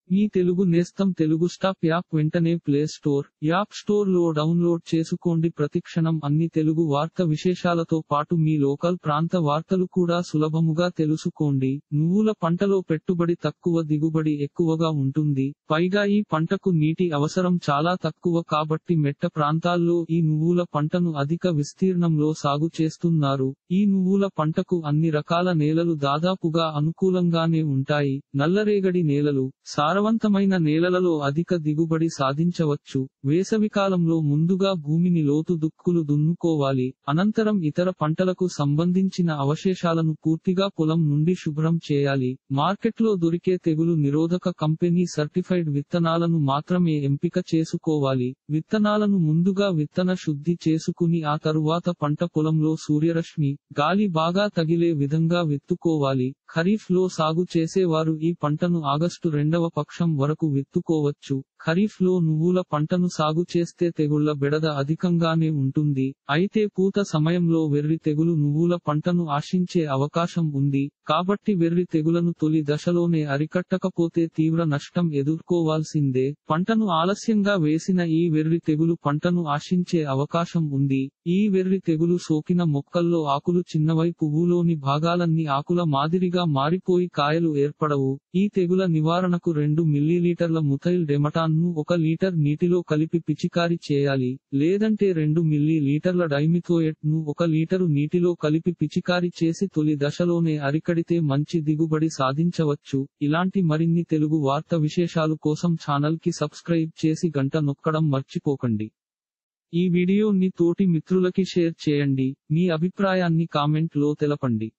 మీ Telugu Nestham Telugu stop app వెంటనే play store app store లో download చేసుకోండి ప్రతిక్షణం అన్ని తెలుగు వార్త విశేషాలతో పాటు మీ లోకల్ ప్రాంత వార్తలు కూడా సులభముగా తెలుసుకోండి నువ్వుల పంటలో పెట్టుబడి తక్కువ దిగుబడి ఎక్కువగా ఉంటుంది పైగా ఈ పంటకు నీటి అవసరం చాలా తక్కువ కాబట్టి మెట్ట ప్రాంతాల్లో ఈ నువ్వుల పంటను అధిక విస్తీర్ణంలో సాగు చేస్తున్నారు ఈ నువ్వుల పంటకు అన్ని రకాల నేలలు దాదాపుగా అనుకూలంగానే ఉంటాయి నల్లరేగడి నేలలు సారవంతమైన నేలలలో అధిక దిగుబడి సాధించవచ్చు వేసవికాలంలో ముందుగా భూమిని లోతు దుక్కులు దున్నుకోవాలి అనంతరం ఇతర పంటలకు సంబంధించిన అవశేషాలను పూర్తిగా పొలం నుండి శుభ్రం చేయాలి మార్కెట్లో దొరికే తెగులు నిరోధక కంపెనీ సర్టిఫైడ్ విత్తనాలను మాత్రమే ఎంపిక చేసుకోవాలి విత్తనాలను ముందుగా విత్తన శుద్ధి చేసుకుని ఆ తరువాత పంట పొలంలో సూర్యరశ్మి గాలి బాగా తగిలే విధంగా విత్తుకోవాలి ఖరీఫ్ లో సాగు చేసేవారు ఈ పంటను ఆగస్టు రెండవ పక్షం వరకు విత్తుకోవచ్చు ఖరీఫ్ లో నువ్వుల పంటను సాగు చేస్తే తెగుళ్ల బెడద అధికంగానే ఉంటుంది అయితే పూత సమయంలో వెర్రి తెగులు నువ్వుల పంటను ఆశించే అవకాశం ఉంది కాబట్టి వెర్రి తెగులను తొలి దశలోనే అరికట్టకపోతే తీవ్ర నష్టం ఎదుర్కోవాల్సిందే పంటను ఆలస్యంగా వేసిన ఈ వెర్రి తెగులు పంటను ఆశించే అవకాశం ఉంది ఈ వెర్రి తెగులు సోకిన మొక్కల్లో ఆకులు చిన్నవై పువ్వులోని భాగాలన్నీ ఆకుల మాదిరిగా మారిపోయి కాయలు ఏర్పడవు ఈ తెగుల నివారణకు రెండు మిల్లీలీటర్ల ముథైల్ డెమటాన్ ను ఒక లీటర్ నీటిలో కలిపి పిచికారీ చేయాలి లేదంటే రెండు మిల్లీ లీటర్ల డైమిథోయెట్ ను ఒక లీటరు నీటిలో కలిపి పిచికారీ చేసి తొలి దశలోనే అరికడితే మంచి దిగుబడి సాధించవచ్చు ఇలాంటి మరిన్ని తెలుగు వార్త విశేషాలు కోసం ఛానల్ కి సబ్స్క్రైబ్ చేసి గంట నొక్కడం మర్చిపోకండి ఈ వీడియోని తోటి మిత్రులకి షేర్ చేయండి మీ అభిప్రాయాన్ని కామెంట్ లో తెలపండి